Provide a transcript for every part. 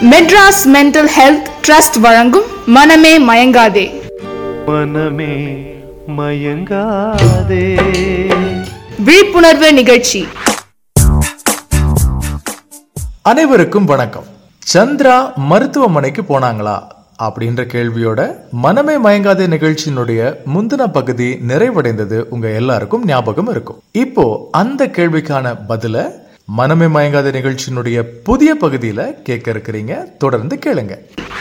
Madras mental health trust வழங்கும் மனமே மயங்காதே மனமே மயங்காதே விழிப்புணர்வு நிகழ்ச்சி அனைவருக்கும் வணக்கம் சந்திரா மருத்துவமனைக்கு போனாங்களா அப்படின்ற கேள்வியோட மனமே மயங்காத நிகழ்ச்சியினுடைய முந்தின பகுதி நிறைவடைந்தது உங்க எல்லாருக்கும் ஞாபகம் இருக்கும் இப்போ அந்த கேள்விக்கான பதில மனமே மயங்காத நிகழ்ச்சியினுடைய புதிய பகுதியில கேட்க இருக்கிறீங்க தொடர்ந்து கேளுங்க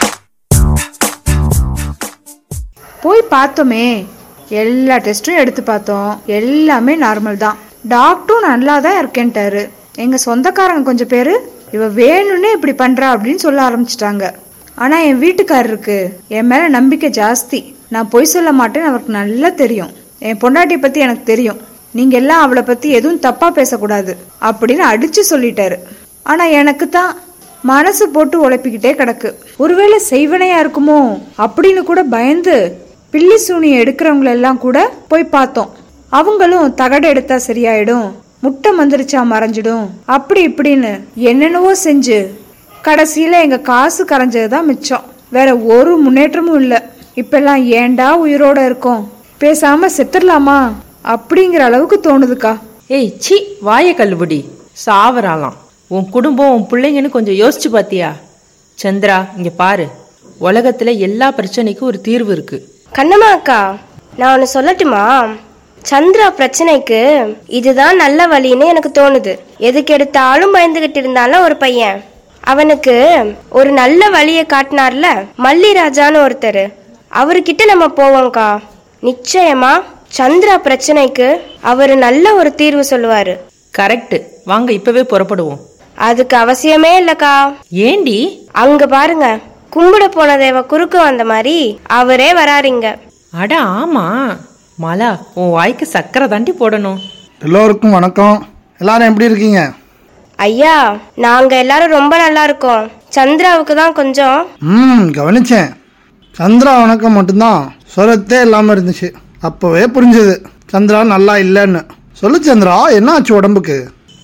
போய் பார்த்தோமே எல்லா டெஸ்ட்டும் எடுத்து பார்த்தோம் எல்லாமே நார்மல் தான் டாக்டரும் நல்லா தான் இருக்கேன்ட்டாரு எங்க சொந்தக்காரங்க கொஞ்சம் பேரு இவ வேணும்னே இப்படி பண்றா அப்படின்னு சொல்ல ஆரம்பிச்சிட்டாங்க ஆனா என் வீட்டுக்காரருக்கு என் மேல நம்பிக்கை ஜாஸ்தி நான் பொய் சொல்ல மாட்டேன்னு அவருக்கு நல்லா தெரியும் என் பொண்டாட்டியை பத்தி எனக்கு தெரியும் நீங்க எல்லாம் அவளை பத்தி எதுவும் தப்பா பேசக்கூடாது அப்படின்னு அடிச்சு சொல்லிட்டாரு ஆனா எனக்கு தான் மனசு போட்டு உழைப்பிக்கிட்டே கிடக்கு ஒருவேளை செய்வனையா இருக்குமோ அப்படின்னு கூட பயந்து பில்லி சூனியை எடுக்கிறவங்கள எல்லாம் கூட போய் பார்த்தோம் அவங்களும் தகடு எடுத்தா சரியாயிடும் முட்டை மந்திரிச்சா மறைஞ்சிடும் அப்படி இப்படின்னு என்னென்னவோ செஞ்சு கடைசியில எங்க காசு கரைஞ்சது தான் மிச்சம் வேற ஒரு முன்னேற்றமும் இல்லை இப்பெல்லாம் ஏன்டா உயிரோட இருக்கோம் பேசாம செத்துடலாமா அப்படிங்கிற அளவுக்கு தோணுதுக்கா ஏய் சி வாய கல்லுபடி சாவறாலாம் உன் குடும்பம் உன் பிள்ளைங்கன்னு கொஞ்சம் யோசிச்சு பாத்தியா சந்திரா இங்க பாரு உலகத்துல எல்லா பிரச்சனைக்கும் ஒரு தீர்வு இருக்கு கண்ணம்மா அக்கா நான் ஒன்று சொல்லட்டுமா சந்திரா பிரச்சனைக்கு இதுதான் நல்ல வழின்னு எனக்கு தோணுது எதுக்கு எடுத்தாலும் பயந்துகிட்டு இருந்தாலும் ஒரு பையன் அவனுக்கு ஒரு நல்ல வழியை காட்டினார்ல மல்லிராஜான்னு ஒருத்தர் அவர்கிட்ட நம்ம போவோம்க்கா நிச்சயமா சந்திரா பிரச்சனைக்கு அவர் நல்ல ஒரு தீர்வு சொல்லுவாரு கரெக்ட் வாங்க இப்பவே புறப்படுவோம் அதுக்கு அவசியமே இல்லக்கா ஏண்டி அங்க பாருங்க கும்பிட போன தேவ குறுக்க வந்த மாதிரி அவரே வராருங்க அட ஆமா மலா உன் வாய்க்கு சக்கரை தாண்டி போடணும் எல்லோருக்கும் வணக்கம் எல்லாரும் எப்படி இருக்கீங்க ஐயா நாங்க எல்லாரும் ரொம்ப நல்லா இருக்கோம் சந்திராவுக்கு தான் கொஞ்சம் ம் கவனிச்சேன் சந்திரா வணக்கம் மட்டும்தான் சொரத்தே இல்லாமல் இருந்துச்சு அப்போவே புரிஞ்சது சந்திரா நல்லா இல்லைன்னு சொல்லு சந்திரா என்ன ஆச்சு உடம்புக்கு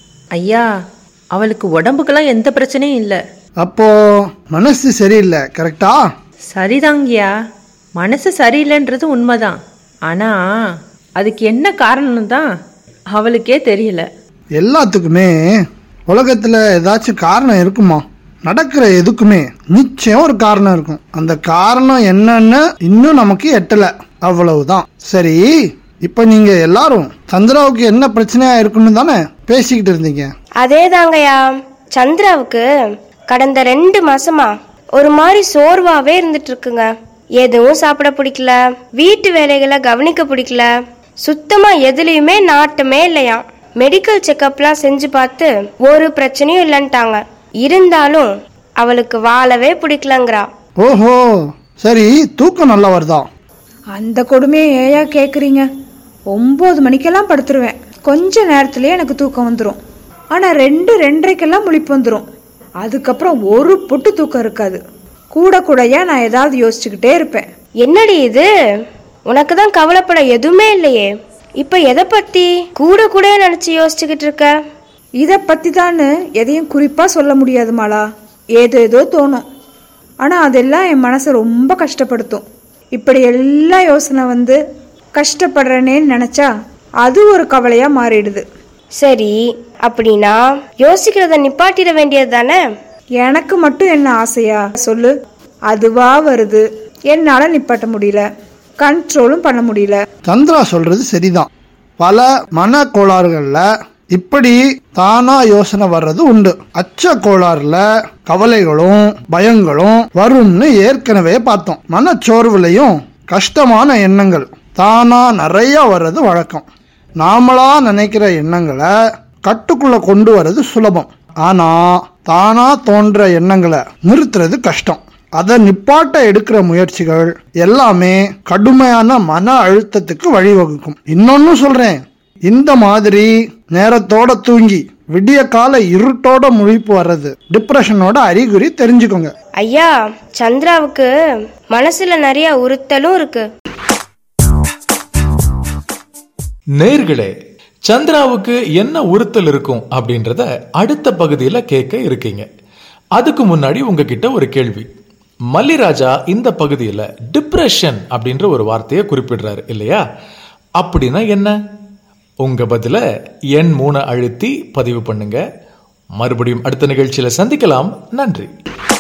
ஐயா அவளுக்கு உடம்புக்கெல்லாம் எந்த பிரச்சனையும் இல்லை அப்போ மனசு சரியில்லை கரெக்டா சரிதாங்கய்யா மனசு சரியில்லைன்றது உண்மைதான் ஆனா அதுக்கு என்ன காரணம் தான் அவளுக்கே தெரியல எல்லாத்துக்குமே உலகத்தில் ஏதாச்சும் காரணம் இருக்குமா நடக்கிற எதுக்குமே நிச்சயம் ஒரு காரணம் இருக்கும் அந்த காரணம் என்னன்னு இன்னும் நமக்கு எட்டலை அவ்வளவுதான் சரி இப்போ நீங்க எல்லாரும் சந்திராவுக்கு என்ன பிரச்சனையா இருக்குன்னு தானே பேசிக்கிட்டு இருந்தீங்க அதே தாங்கய்யா சந்திராவுக்கு கடந்த ரெண்டு மாசமா ஒரு மாதிரி சோர்வாவே இருந்துட்டு இருக்குங்க எதுவும் சாப்பிட பிடிக்கல வீட்டு வேலைகளை கவனிக்க பிடிக்கல சுத்தமா எதுலயுமே நாட்டமே இல்லையாம் மெடிக்கல் செக்கப்லாம் செஞ்சு பார்த்து ஒரு பிரச்சனையும் இல்லைன்ட்டாங்க இருந்தாலும் அவளுக்கு வாழவே பிடிக்கலங்கிறா ஓஹோ சரி தூக்கம் நல்லா வருதா அந்த கொடுமையை ஏயா கேட்குறீங்க ஒம்பது மணிக்கெல்லாம் படுத்துருவேன் கொஞ்ச நேரத்துலயே எனக்கு தூக்கம் வந்துடும் ஆனால் ரெண்டு ரெண்டரைக்கெல்லாம் முழிப்பு வந்துடும் அதுக்கப்புறம் ஒரு பொட்டு தூக்கம் இருக்காது கூட கூடயா நான் ஏதாவது யோசிச்சுக்கிட்டே இருப்பேன் என்னடி இது உனக்கு தான் கவலைப்பட எதுவுமே இல்லையே இப்ப எதை பத்தி கூட கூட நினைச்சு யோசிச்சுக்கிட்டு இருக்க இதை பற்றி தான் எதையும் குறிப்பாக சொல்ல முடியாது மாலா ஏதோ ஏதோ தோணும் ஆனால் அதெல்லாம் என் மனசை ரொம்ப கஷ்டப்படுத்தும் இப்படி எல்லா யோசனை வந்து கஷ்டப்படுறேனேன்னு நினச்சா அது ஒரு கவலையாக மாறிடுது சரி அப்படின்னா யோசிக்கிறத நிப்பாட்டிட வேண்டியது தானே எனக்கு மட்டும் என்ன ஆசையா சொல்லு அதுவா வருது என்னால் நிப்பாட்ட முடியல கண்ட்ரோலும் பண்ண முடியல சந்திரா சொல்றது சரிதான் பல மன கோளாறுகள்ல இப்படி தானா யோசனை வர்றது உண்டு அச்ச கோளாறுல கவலைகளும் பயங்களும் வரும்னு ஏற்கனவே பார்த்தோம் மனச்சோர்வுலையும் கஷ்டமான எண்ணங்கள் தானா நிறைய வர்றது வழக்கம் நாமளா நினைக்கிற எண்ணங்களை கட்டுக்குள்ள கொண்டு வர்றது சுலபம் ஆனா தானா தோன்ற எண்ணங்களை நிறுத்துறது கஷ்டம் அதை நிப்பாட்ட எடுக்கிற முயற்சிகள் எல்லாமே கடுமையான மன அழுத்தத்துக்கு வழிவகுக்கும் இன்னொன்னு சொல்றேன் இந்த மாதிரி நேரத்தோட தூங்கி விடிய கால இருட்டோட முழிப்பு வர்றது டிப்ரெஷனோட அறிகுறி தெரிஞ்சுக்கோங்க ஐயா சந்திராவுக்கு மனசுல நிறைய உறுத்தலும் இருக்கு நேர்களே சந்திராவுக்கு என்ன உறுத்தல் இருக்கும் அப்படின்றத அடுத்த பகுதியில் கேட்க இருக்கீங்க அதுக்கு முன்னாடி உங்ககிட்ட ஒரு கேள்வி மல்லிராஜா இந்த பகுதியில் டிப்ரெஷன் அப்படின்ற ஒரு வார்த்தையை குறிப்பிடுறாரு இல்லையா அப்படின்னா என்ன உங்க பதில எண் மூணு அழுத்தி பதிவு பண்ணுங்க மறுபடியும் அடுத்த நிகழ்ச்சியில சந்திக்கலாம் நன்றி